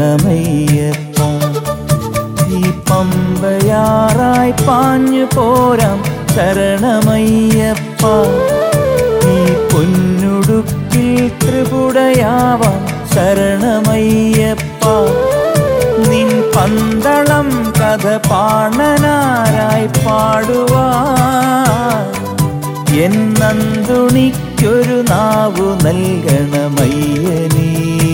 ശരണമയ്യപ്പ ഈ പമ്പയാറായി പാഞ്ഞു പോരാം ശരണമയ്യപ്പ ഈ പൊന്നുടുക്കിൽ ത്രിപുടയാവാം ശരണമയ്യപ്പ നിൻ പന്തളം കഥ പാണനാരായി പാടുവാ എന്നന്തുണിക്കൊരു നാവു നൽകണമയ്യനീ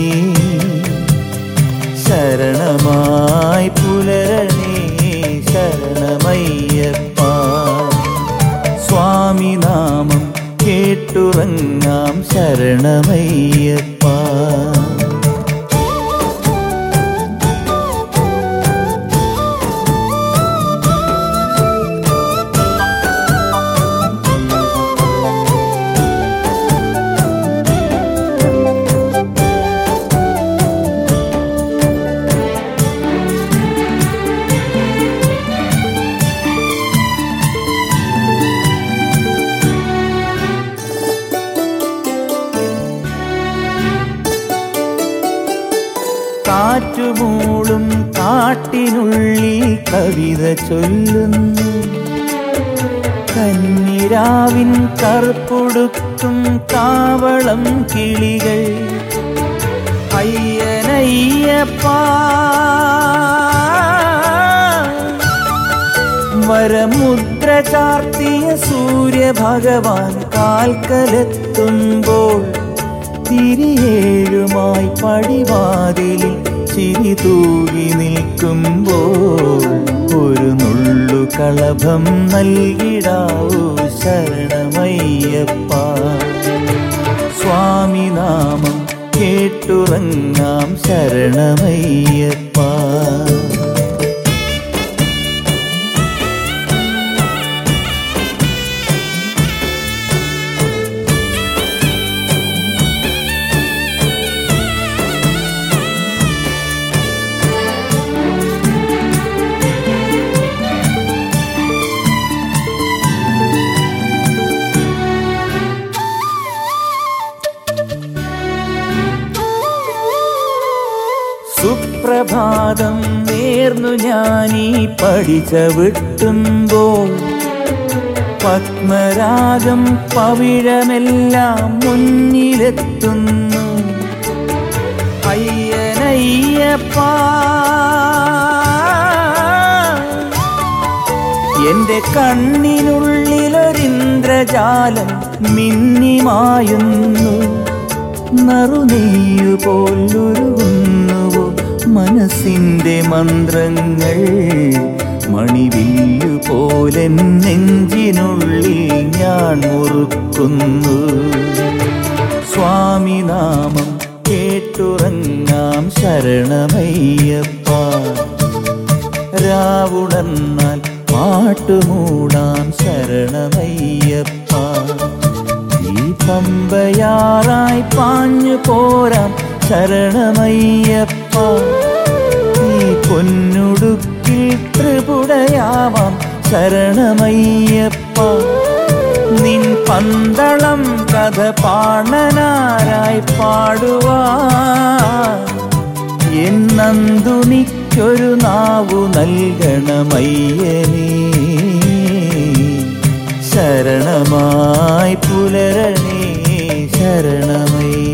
ശരണമായി പുലരണേ ശരണമയ്യപ്പ സ്വാമിനാമം കേട്ടുറങ്ങാം ശരണമയ്യപ്പ കാറ്റുമൂളും കാട്ടിനുള്ളിൽ കവിത ചൊല്ലുന്നു കന്നിരാവിൻ കറുപ്പൊടുക്കും കാവളം കിളികൾ അയ്യനയ്യപ്പ വരമുദ്ര ചാർത്തിയ സൂര്യഭഗവാൻ കാൽക്കലെത്തുമ്പോൾ തിരിയേഴുമായി പടിവാതിലിൽ ചിരി തൂകി നിൽക്കുമ്പോൾ ഒരു നുള്ളു കളഭം നൽകിടാവൂ ശരണമയ്യപ്പ സ്വാമിനാമം കേട്ടുറങ്ങാം ശരണമയ്യപ്പ സുപ്രഭാതം നേർന്നു ഞാനീ പഠിച്ചവിട്ടുമ്പോൾ പത്മരാഗം പവിഴമെല്ലാം മുന്നിലെത്തുന്നു അയ്യനയ്യപ്പ എന്റെ കണ്ണിനുള്ളിലൊരിന്ദ്രജാലം മിന്നിമായുന്നു നറുനെയ്യു പോലുരുകുന്നുവോ മനസ്സിന്റെ മന്ത്രങ്ങൾ മണിവില്ലു പോലെ നെഞ്ചിനുള്ളിൽ ഞാൻ മുറുക്കുന്നു സ്വാമിനാമം കേട്ടുറങ്ങാം ശരണമയ്യപ്പ രാവുണർന്നാൽ പാട്ടുമൂടാം ശരണമയ്യപ്പ ഈ പമ്പയാറായി പാഞ്ഞു പോരാം ശരണമയ്യപ്പ ഈ പൊന്നുടുക്കിൽ ത്രിപുടയാവാം ശരണമയ്യപ്പ നിൻ പന്തളം കഥ പാണനാരായി പാടുവാ എന്നന്തുണിക്കൊരു നാവു നൽകണമയ്യനേ ശരണമായി പുലരണേ ശരണമയ്യ